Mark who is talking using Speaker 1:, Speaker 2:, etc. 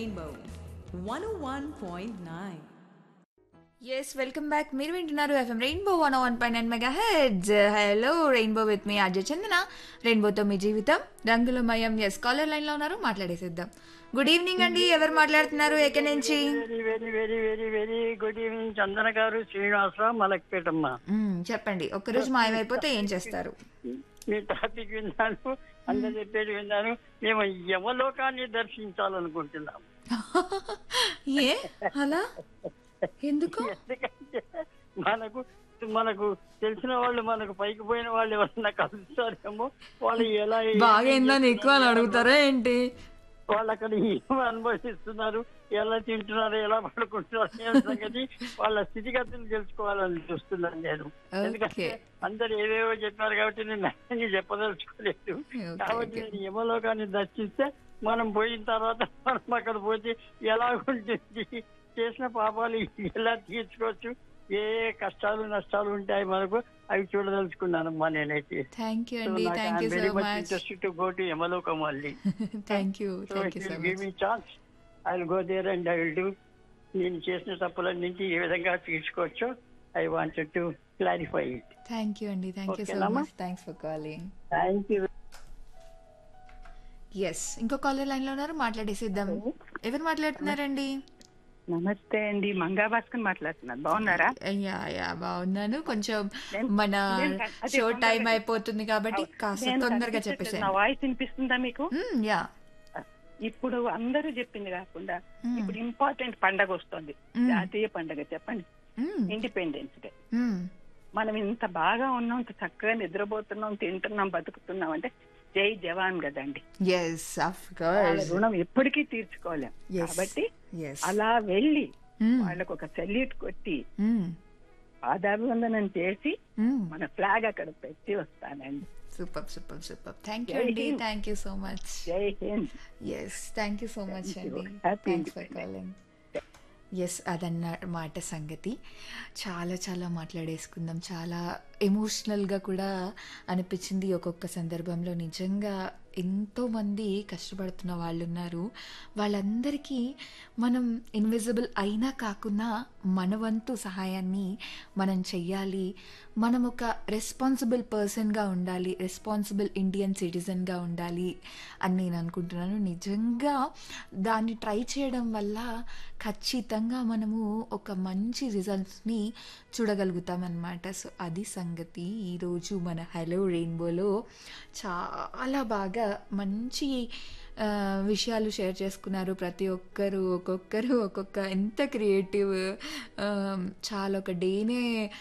Speaker 1: Rainbow 101.9.
Speaker 2: Yes welcome back మీరు వింటున్నారు FM rainbow one one point nine mega heads hello rainbow with మీ అజయ్ చందన రెయిన్బోతో మీ జీవితం రంగులమయం ఎస్ కాలర్ లైన్లో ఉన్నారు మాట్లాడేసిద్దాం గుడ్ ఈవినింగ్ అండి ఎవరు మాట్లాడుతున్నారు ఎక్కడి నుంచి
Speaker 3: very very very very very good evening Chandana గారు శ్రీనివాసరావు మలక్పేటమ్మ
Speaker 2: మ్మ్, చెప్పండి ఒక్కరోజు మాయమైపోతే ఏం చేస్తారు
Speaker 3: మీ టాపిక్ విన్నాను అందరు చెప్పేది విన్నాను మేము యమలోకాన్ని దర్శించాలనుకుంటున్నాం
Speaker 2: ఏ అలా ఎందుకు
Speaker 3: ఎందుకంటే మనకు మనకు తెలిసిన వాళ్ళు మనకు పైకి పోయిన వాళ్ళు ఎవరన్నా కలుస్తారేమో వాళ్ళు ఎలా
Speaker 2: బాగా ఏందని ఎక్కువ అని అడుగుతారా ఏంటి
Speaker 3: వాళ్ళు అక్కడ ఏం అనుభవిస్తున్నారు ఎలా తింటున్నారు ఎలా పడుకుంటున్నారు అనే సంగతి వాళ్ళ స్థితిగతులు తెలుసుకోవాలని చూస్తున్నాను నేను ఎందుకంటే అందరు ఏవేవో చెప్పారు కాబట్టి నేను అన్ని చెప్పదలుచుకోలేదు
Speaker 2: Okay,
Speaker 3: కాబట్టి
Speaker 2: okay.
Speaker 3: నేను యమలోకాన్ని దర్శిస్తే మనం పోయిన తర్వాత మనం అక్కడ పోతే ఎలా ఉంటుంది చేసిన పాపాలు ఎలా తీర్చుకోవచ్చు ఏ ఏ కష్టాలు నష్టాలు ఉంటాయి మనకు అవి చూడదలుచుకున్నానమ్మా నేనైతే
Speaker 2: థ్యాంక్ యూ
Speaker 3: So,
Speaker 2: అండి
Speaker 3: నాకు
Speaker 2: thank you
Speaker 3: I'm
Speaker 2: so
Speaker 3: very much
Speaker 2: much
Speaker 3: interested to go to యమలోకం మళ్ళీ
Speaker 2: thank you
Speaker 3: so
Speaker 2: thank you
Speaker 3: if
Speaker 2: so
Speaker 3: give
Speaker 2: much
Speaker 3: me chance I will go there and I will do నేను చేసిన తప్పులన్నింటి ఏ విధంగా తీర్చుకోవచ్చో I wanted to clarify it
Speaker 2: thank you అండి thank you so
Speaker 3: ఓకేనమ్మా?
Speaker 2: Much thanks for calling
Speaker 3: thank you
Speaker 2: yes ఇంకో caller line లో ఉన్నారు మాట్లాడేసిద్దాం ఎవరు మాట్లాడుతున్నారండి
Speaker 4: నమస్తే అండి మంగా భాస్కర్ మాట్లాడుతున్నాను బాగున్నారా
Speaker 2: యా యా బాగున్నాను కొంచెం
Speaker 4: నేను-
Speaker 2: మన
Speaker 4: నేను క- అదే
Speaker 2: షో
Speaker 4: తొందరగా
Speaker 2: టైం
Speaker 4: చెప్పు.
Speaker 2: అయిపోతుంది కాబట్టి కాస్త
Speaker 4: నేను
Speaker 2: తొందరగా
Speaker 4: కనిపించట్లేదు.
Speaker 2: చెప్పేసాను
Speaker 4: నా వాయిస్ వినిపిస్తుందా మీకు
Speaker 2: యా
Speaker 4: ఇప్పుడు అందరూ చెప్పింది కాకుండా
Speaker 2: మ్మ్.
Speaker 4: ఇప్పుడు ఇంపార్టెంట్ పండగ వస్తుంది
Speaker 2: మ్మ్.
Speaker 4: జాతీయ పండగ చెప్పండి ఇండిపెండెన్స్ డే మనం ఇంత బాగా ఉన్నాం ఇంత చక్కగా నిద్రపోతున్నాం తింటున్నాం బతుకుతున్నాం అంటే జై జవాన్ కదండి
Speaker 2: ఎస్ ఆఫ్
Speaker 4: వాళ్ళ
Speaker 2: కోర్స్
Speaker 4: రుణం ఎప్పటికీ తీర్చుకోలేం
Speaker 2: Yes.
Speaker 4: కాబట్టి
Speaker 2: ఎస్
Speaker 4: అలా వెళ్ళి వాళ్ళకు ఒక సెల్యూట్ కొట్టి పాదాభివందనం చేసి మన ఫ్లాగ్ అక్కడ పెట్టి వస్తానండి
Speaker 2: super super super thank you
Speaker 4: Jai
Speaker 2: అండి
Speaker 4: Hind.
Speaker 2: Thank you so much
Speaker 4: Jai Hind
Speaker 2: yes thank you so much
Speaker 4: Thank you.
Speaker 2: అండి
Speaker 4: Happy
Speaker 2: thanks for
Speaker 4: Independence.
Speaker 2: Calling yes అదన్న మాట సంగతి చాలా చాలా మాట్లాడేసుకుందాం చాలా ఎమోషనల్గా కూడా అనిపించింది ఒక్కొక్క సందర్భంలో నిజంగా ఎంతోమంది కష్టపడుతున్న వాళ్ళు ఉన్నారు వాళ్ళందరికీ మనం ఇన్విజిబుల్ అయినా కాకుండా మన వంతు సహాయాన్ని మనం చెయ్యాలి మనం ఒక రెస్పాన్సిబుల్ పర్సన్గా ఉండాలి రెస్పాన్సిబుల్ ఇండియన్ సిటిజన్గా ఉండాలి అని నేను అనుకుంటున్నాను నిజంగా దాన్ని ట్రై చేయడం వల్ల ఖచ్చితంగా మనము ఒక మంచి రిజల్ట్స్ని చూడగలుగుతామన్నమాట సో అది సంగతి ఈరోజు మన హలో రెయిన్బోలో చాలా బాగా మంచి ఆ, విషయాలు షేర్ చేసుకున్నారు ప్రతి ఒక్కరు ఒక్కొక్కరు ఒక్కొక్క ఎంత క్రియేటివ్ చాలా ఒక డేనే